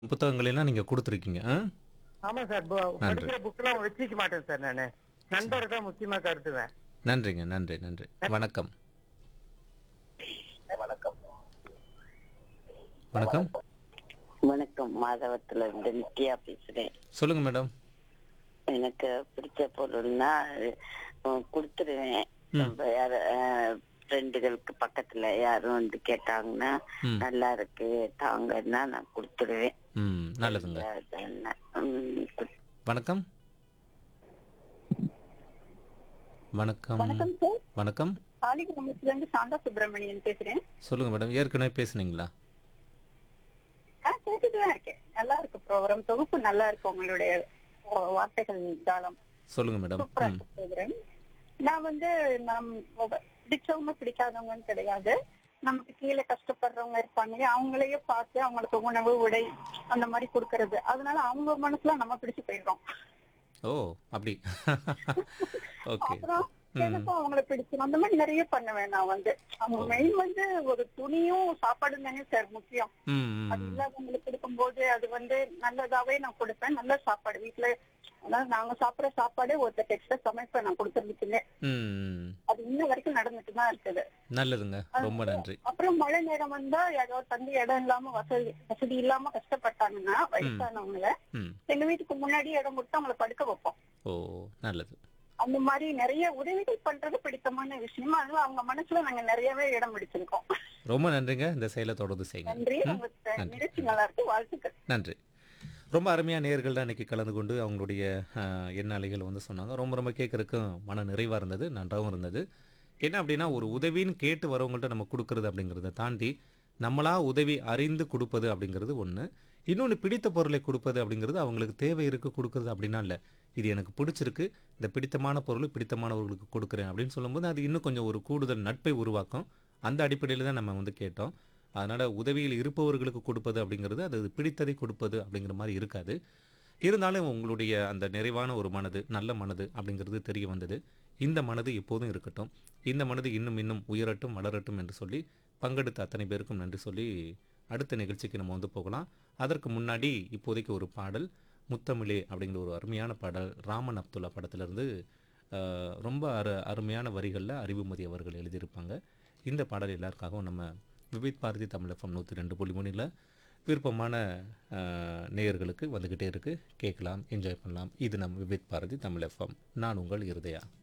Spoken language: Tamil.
புத்தகங்களெல்லாம் நீங்க குடுத்துருக்கீங்க. ஆ? ஆமா சார் பு- நன்றி. படிக்கிற புக்கெல்லாம் வச்சுக்க மாட்டேன் சார் நானு நண்பரை தான் முக்கியமா கருத்துவேன் நன்றிங்க. நன்றி, நன்றி. வணக்கம். வணக்கம். வணக்கம் மாதவத்துல இருந்து நித்யா பேசுறேன் சொல்லுங்க மேடம். எனக்கு பிடிச்ச பொருள்னா அஹ், கொடுத்துருவேன் ம். இப்ப யாரு ஃப்ரெண்டுகளுக்கு பக்கத்துல யாரும் வந்து கேட்டாங்கன்னா ம். நல்லா இருக்கு தாங்கன்னா நான் கொடுத்துருவேன் ம். நல்லதுங்க. அது என்ன, ம், குடு- வணக்கம். வணக்கம். வணக்கம் சார் வணக்கம். ஆலிகிராமத்துல இருந்து சாந்தா சுப்பிரமணியன் பேசுறேன் சொல்லுங்க மேடம். ஏற்கனவே பேசுனீங்களா? ஆ கேட்டுட்டு தான் இருக்கேன் நல்லா இருக்கு ப்ரோக்ராம் தொகுப்பு நல்லா இருக்கு உங்களுடைய ஓ, வார்த்தைகள் ஜாலம் சொல்லுங்க மேடம். சூப்பரா ம். இருக்கு ப்ரோக்ராம் நான் வந்து நம் ஒவ்வொ- பிடிச்சவங்க பிடிக்காதவங்கன்னு கிடையாது நமக்கு கீழே கஷ்டப்படுறவங்க இருப்பாங்க இல்லையா, அவங்களையே பார்த்து அவங்களுக்கு உணவு உடை அந்த மாதிரி கொடுக்கறது அதனால அவங்க மனசுல நம்ம பிடிச்சு போயிடுறோம் ஓ அப்படி ஓகே அப்புறம் எனக்கும் அவங்கள பிடிச்சிடும் அந்த மாதிரி நிறைய பண்ணுவேன் நான் வந்து அவங்க மெயின் வந்து ஒரு துணியும் சாப்பாடும் தானே சார் முக்கியம் ம் ம், அது ம் இல்லாதவங்களுக்கு கொடுக்கும்போது அது வந்து நல்லதாவே நான் கொடுப்பேன் நல்ல சாப்பாடு வீட்டுல அதாவது நாங்க சாப்பிடுற சாப்பாடே ஒருத்தர் எக்ஸ்ட்ரா சமைப்பேன் நான் கொடுத்துருந்துச்சுங்க ம், ம். அது இன்ன வரைக்கும் நடந்துட்டு தான் இருக்குது நல்லதுங்க ரொம்ப நன்றி அப்புறம் மழை நேரம் வந்தா யாராவது தண்ணி இடம் இல்லாம வசதி வசதி இல்லாம கஷ்டப்பட்டாங்கன்னா வயசானவங்கள ம் எங்க வீட்டுக்கு முன்னாடி இடம் கொடுத்து அவங்கள படுக்க வைப்போம் ஓ நல்லது அந்த மாதிரி நிறைய உதவிகள் பண்றது பிடித்தமான விஷயம் அதனால அவங்க மனசுல நாங்க நிறையவே இடம் பிடிச்சிருக்கோம் ரொம்ப நன்றிங்க இந்த செயலை தொடர்ந்து செய்யுங்க நன்றி ம், உங்க நன்றி. நிகழ்ச்சி நல்லா இருக்கு வாழ்த்துக்கள் நன்றி ரொம்ப அருமையாக நேர்கள் தான் இன்றைக்கி கலந்து கொண்டு அவங்களுடைய அஹ், எண்ண அலைகளை வந்து சொன்னாங்க ரொம்ப ரொம்ப கேட்குறதுக்கும் மன நிறைவாக இருந்தது நன்றாகவும் இருந்தது என்ன அப்படின்னா ஒரு உதவின்னு கேட்டு வரவங்கள்ட்ட நம்ம கொடுக்கறது அப்படிங்கிறத தாண்டி நம்மளா உதவி அறிந்து கொடுப்பது அப்படிங்கிறது ஒன்று இன்னொன்று பிடித்த பொருளை கொடுப்பது அப்படிங்கிறது அவங்களுக்கு தேவை இருக்கு கொடுக்கறது அப்படின்னா இல்லை இது எனக்கு பிடிச்சிருக்கு இந்த பிடித்தமான பொருள் பிடித்தமானவர்களுக்கு கொடுக்குறேன் அப்படின்னு சொல்லும்போது அது இன்னும் கொஞ்சம் ஒரு கூடுதல் நட்பை உருவாக்கும் அந்த அடிப்படையில் தான் நம்ம வந்து கேட்டோம் அதனால் உதவியில் இருப்பவர்களுக்கு கொடுப்பது அப்படிங்கிறது அது பிடித்ததை கொடுப்பது அப்படிங்கிற மாதிரி இருக்காது இருந்தாலும் உங்களுடைய அந்த நிறைவான ஒரு மனது நல்ல மனது அப்படிங்கிறது தெரிய வந்தது இந்த மனது எப்போதும் இருக்கட்டும் இந்த மனது இன்னும் இன்னும் உயரட்டும் வளரட்டும் என்று சொல்லி பங்கெடுத்த அத்தனை பேருக்கும் நன்றி சொல்லி அடுத்த நிகழ்ச்சிக்கு நம்ம வந்து போகலாம் அதற்கு முன்னாடி இப்போதைக்கு ஒரு பாடல் முத்தமிழே அப்படிங்கிற ஒரு அருமையான பாடல் ராமன் அப்துல்லா படத்திலிருந்து அஹ், ரொம்ப அரு அருமையான வரிகளில் அறிவுமதி அவர்கள் எழுதியிருப்பாங்க இந்த பாடல் எல்லாருக்காகவும் நம்ம விவித் பாரதி தமிழ் எஃப்எம் நூற்றி ரெண்டு புள்ளி மூணில் விருப்பமான அஹ், நேயர்களுக்கு வந்துக்கிட்டே இருக்குது கேட்கலாம் என்ஜாய் பண்ணலாம் இது நம் விவித் பாரதி தமிழ் எஃப்எம் நான் உங்கள் இருதயா